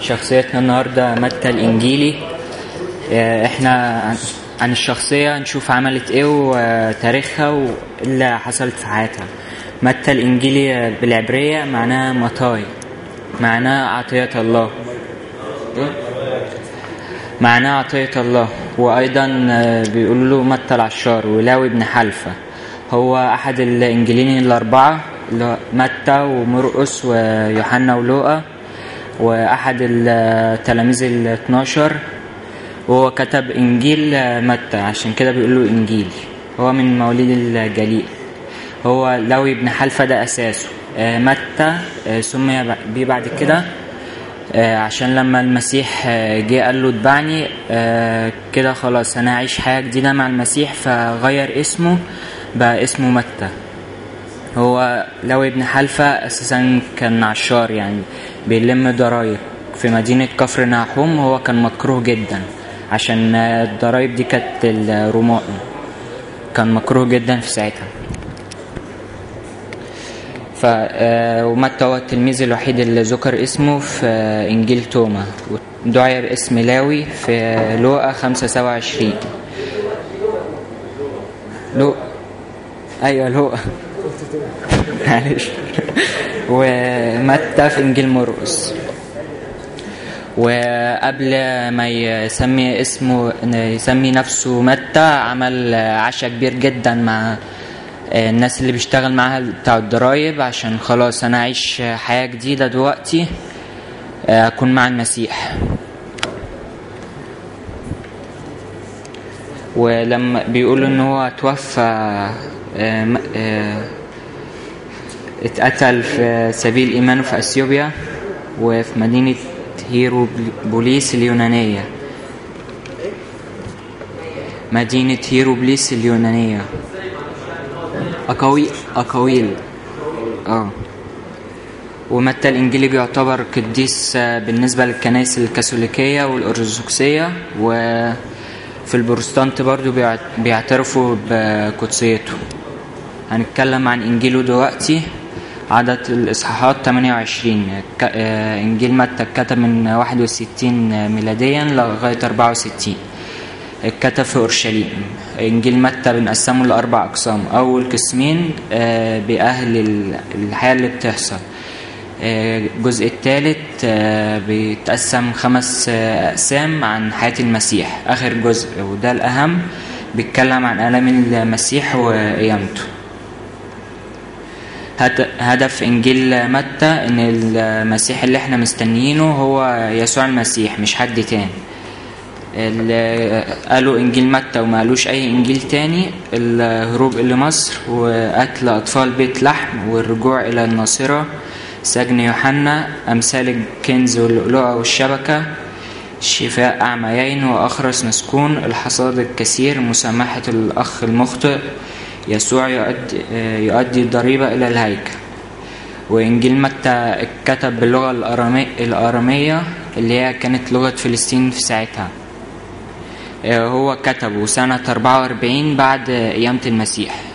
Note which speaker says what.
Speaker 1: شخصيتنا النهاردة متى الإنجيلي آه، احنا عن- عن الشخصية نشوف عملت ايه وتاريخها وايه اللي حصلت في حياتها متى الإنجيلي آه، بالعبرية معناها مطاي معناها عطية الله معناه عطية الله وأيضا آه، بيقولوا له متى العشار ولاوي بن حلفة هو أحد الإنجيلين الأربعة اللي هو متى ومرقس ويوحنا ولوقا وأحد التلاميذ ال 12 وهو كتب إنجيل آه، متى عشان كده بيقولوا إنجيل هو من مواليد الجليل هو لاوي بن حلفة ده أساسه آه، متى آه، سمي ب- بيه بعد كده آه، عشان لما المسيح آه، جه قال له اتبعني آه، كده خلاص انا هعيش حياة جديدة مع المسيح فغير اسمه بقى اسمه متى هو لو ابن حلفة اساسا كان عشار يعني بيلم ضرايب في مدينة كفر ناحوم هو كان مكروه جدا عشان آه، الضرايب دي كانت الرومان كان مكروه جدا في ساعتها ف آه، ومتى هو التلميذ الوحيد اللي ذكر اسمه في آه، إنجيل توما ودعي باسم لاوي في آه، لوقا خمسة سبعة وعشرين لو أيوة لوقا معلش ومتى في إنجيل مرقس وقبل ما يسمي اسمه يسمي نفسه متى عمل عشاء كبير جدا مع الناس اللي بيشتغل معاها بتاع الضرايب عشان خلاص انا اعيش حياة جديدة دلوقتي اكون مع المسيح ولما بيقولوا ان هو توفى آه، م- آه، اتقتل في سبيل ايمانه في اثيوبيا وفي مدينة هيروبوليس اليونانية مدينة هيروبليس اليونانية أقاويل أقاويل اه ومتى الإنجيلي بيعتبر قديس آه، بالنسبة للكنائس الكاثوليكية والأرثوذكسية وفي البروتستانت برضو بيع- بيعترفوا بقدسيته هنتكلم عن إنجيله دلوقتي عدد الإصحاحات 28 ك- آه، إنجيل متى اتكتب من 61 ميلاديا لغاية 64 اتكتب في أورشليم إنجيل متى بنقسمه لأربع أقسام أول قسمين آه، بأهل ال- الحياة اللي بتحصل آه، الجزء الثالث بيتقسم خمس آه، أقسام عن حياة المسيح آخر جزء وده الأهم بيتكلم عن آلام المسيح وقيامته هت- هدف انجيل متى ان المسيح اللي احنا مستنيينه هو يسوع المسيح مش حد تاني اللي قالوا انجيل متى وما قالوش اي انجيل تاني الهروب الى مصر واكل اطفال بيت لحم والرجوع الى الناصره سجن يوحنا امثال الكنز واللؤلؤه والشبكه شفاء أعميين وأخرس مسكون الحصاد الكثير مسامحة الأخ المخطئ يسوع يؤدي, يؤدي الضريبة إلى الهيكل وإنجيل متى اتكتب باللغة الأرامي- الأرامية اللي هي كانت لغة فلسطين في ساعتها آه، هو كتبه سنة 44 بعد قيامة المسيح